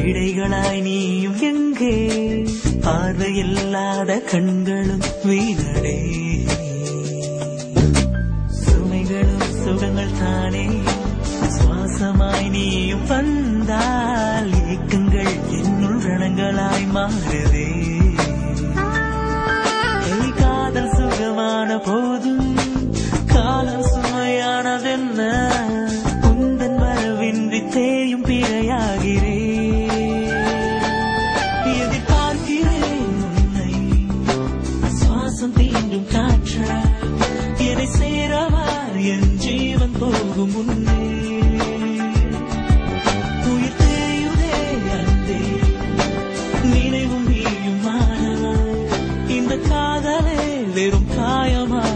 விடைகளாய் நீயும் எங்கே பார்வையில்லாத கண்களும் வீணடே சுமைகளும் சுகங்கள் தானே சுவாசமாய் நீயும் வந்தால் ஏக்கங்கள் என்னுள் ரணங்களாய் மாறுதே ஏய், காதல் சுகமான போதும் காலம் சுமையானதென்ன உந்தன் வரவின்றி தேயும் பிழையாகிறேன் எதிர்பார்க்கிறேன் உன்னை சுவாசம் தீண்டும் காற்றா என்னை சேரவா என் ஜீவன் போகும் முன்னே உயிர் தேயுதே அன்பே நினைவும் நீயும் மாறவா இந்த காதலே வெறும் காயமா